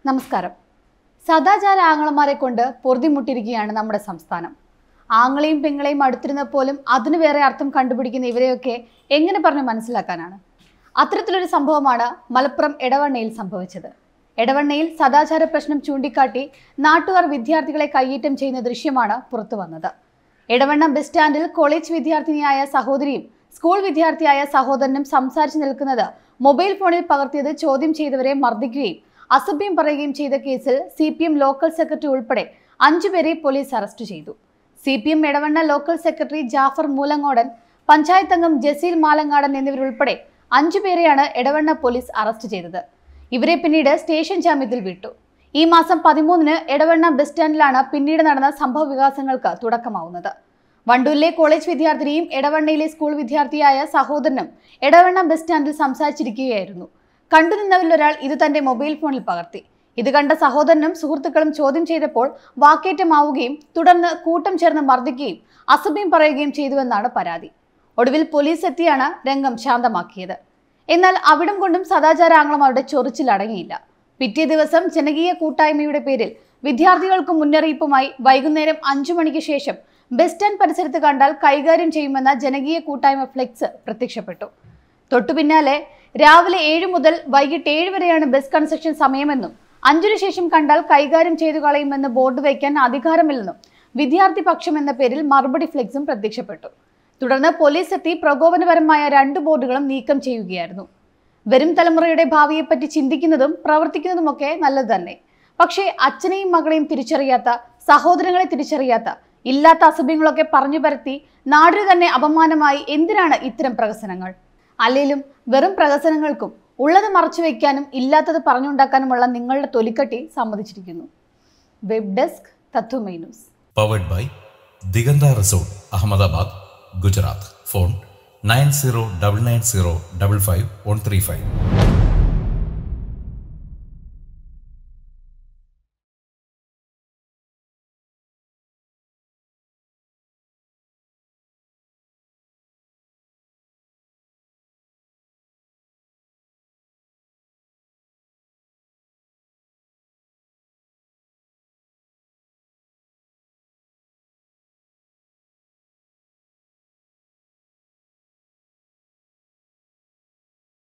നമസ്കാരം സദാചാര ആങ്ങളമാരെ കൊണ്ട് പൊറുതിമുട്ടിയിരിക്കുകയാണ് നമ്മുടെ സംസ്ഥാനം ആങ്ങളെയും പെങ്ങളെയും അടുത്തിരുന്ന പോലും അതിന് വേറെ അർത്ഥം കണ്ടുപിടിക്കുന്ന ഇവരെയൊക്കെ എങ്ങനെ പറഞ്ഞ് മനസ്സിലാക്കാനാണ് അത്തരത്തിലൊരു സംഭവമാണ് മലപ്പുറം എടവണ്ണയിൽ സംഭവിച്ചത് എടവണ്ണയിൽ സദാചാര പ്രശ്നം ചൂണ്ടിക്കാട്ടി നാട്ടുകാർ വിദ്യാർത്ഥികളെ കയ്യേറ്റം ചെയ്യുന്ന ദൃശ്യമാണ് പുറത്തു വന്നത് എടവണ്ണ ബസ് സ്റ്റാൻഡിൽ കോളേജ് വിദ്യാർത്ഥിനിയായ സഹോദരിയും സ്കൂൾ വിദ്യാർത്ഥിയായ സഹോദരനും സംസാരിച്ചു നിൽക്കുന്നത് മൊബൈൽ ഫോണിൽ പകർത്തിയത് ചോദ്യം ചെയ്തവരെ മർദ്ദിക്കുകയും അസഭ്യം പറയുകയും ചെയ്ത കേസിൽ C P M local secretary ഉൾപ്പെടെ അഞ്ചുപേരെ പോലീസ് അറസ്റ്റ് ചെയ്തു C P M Edavanna local secretary Jafar Moolangodan panchayat അംഗം ജസീൽ മാലങ്ങാടൻ എന്നിവരുൾപ്പെടെ അഞ്ചുപേരെയാണ് എടവണ്ണ പോലീസ് അറസ്റ്റ് ചെയ്തത് ഇവരെ പിന്നീട് സ്റ്റേഷൻ ജാമ്യത്തിൽ വിട്ടു ഈ മാസം പതിമൂന്നിന് എടവണ്ണ ബസ് സ്റ്റാൻഡിലാണ് പിന്നീട് നടന്ന സംഭവ വികാസങ്ങൾക്ക് തുടക്കമാവുന്നത് വണ്ടൂരിലെ കോളേജ് വിദ്യാർത്ഥിനിയും എടവണ്ണയിലെ സ്കൂൾ വിദ്യാർത്ഥിയായ സഹോദരനും എടവണ്ണ ബസ് സ്റ്റാൻഡിൽ സംസാരിച്ചിരിക്കുകയായിരുന്നു കണ്ടുനിന്നവരിൽ ഒരാൾ ഇത് തന്റെ മൊബൈൽ ഫോണിൽ പകർത്തി ഇത് കണ്ട സഹോദരനും സുഹൃത്തുക്കളും ചോദ്യം ചെയ്തപ്പോൾ വാക്കേറ്റമാവുകയും തുടർന്ന് കൂട്ടം ചേർന്ന് മർദ്ദിക്കുകയും അസഭ്യം പറയുകയും ചെയ്തുവെന്നാണ് പരാതി ഒടുവിൽ പോലീസ് എത്തിയാണ് രംഗം ശാന്തമാക്കിയത് എന്നാൽ അവിടം കൊണ്ടും സദാചാര ആംഗ്ലമാരുടെ ചൊറിച്ചിൽ അടങ്ങിയില്ല പിറ്റേ ദിവസം ജനകീയ കൂട്ടായ്മയുടെ പേരിൽ വിദ്യാർത്ഥികൾക്ക് മുന്നറിയിപ്പുമായി വൈകുന്നേരം അഞ്ചു മണിക്ക് ശേഷം ബസ് സ്റ്റാൻഡ് പരിസരത്ത് കണ്ടാൽ കൈകാര്യം ചെയ്യുമെന്ന ജനകീയ കൂട്ടായ്മ ഫ്ലെക്സ് പ്രത്യക്ഷപ്പെട്ടു തൊട്ടു പിന്നാലെ രാവിലെ ഏഴ് മുതൽ വൈകിട്ട് ഏഴ് വരെയാണ് ബസ് കൺസ്ട്രക്ഷൻ സമയമെന്നും അഞ്ചിനു ശേഷം കണ്ടാൽ കൈകാര്യം ചെയ്തു കളയുമെന്ന് ബോർഡ് വയ്ക്കാൻ അധികാരമില്ലെന്നും വിദ്യാർത്ഥി പക്ഷം എന്ന പേരിൽ മറുപടി ഫ്ലെക്സും പ്രത്യക്ഷപ്പെട്ടു തുടർന്ന് പോലീസ് എത്തി പ്രകോപനപരമായ രണ്ട് ബോർഡുകളും നീക്കം ചെയ്യുകയായിരുന്നു വരും തലമുറയുടെ ഭാവിയെപ്പറ്റി ചിന്തിക്കുന്നതും പ്രവർത്തിക്കുന്നതുമൊക്കെ നല്ലത് തന്നെ പക്ഷേ അച്ഛനെയും മകളെയും തിരിച്ചറിയാത്ത സഹോദരങ്ങളെ തിരിച്ചറിയാത്ത ഇല്ലാത്ത അസഭ്യങ്ങളൊക്കെ പറഞ്ഞു പരത്തി നാടിന് തന്നെ അപമാനമായി എന്തിനാണ് ഇത്തരം പ്രഹസനങ്ങൾ അല്ലെങ്കിലും വെറും പ്രഹസനങ്ങൾക്കും ഉള്ളത് മറച്ചു വയ്ക്കാനും ഇല്ലാത്തത് പറഞ്ഞുണ്ടാക്കാനുമുള്ള നിങ്ങളുടെ തൊലിക്കട്ടി സമ്മതിച്ചിരിക്കുന്നു web desk Tatwamayi news powered by Diganta resort Ahmedabad Gujarat phone nine zero double nine zero double five one three five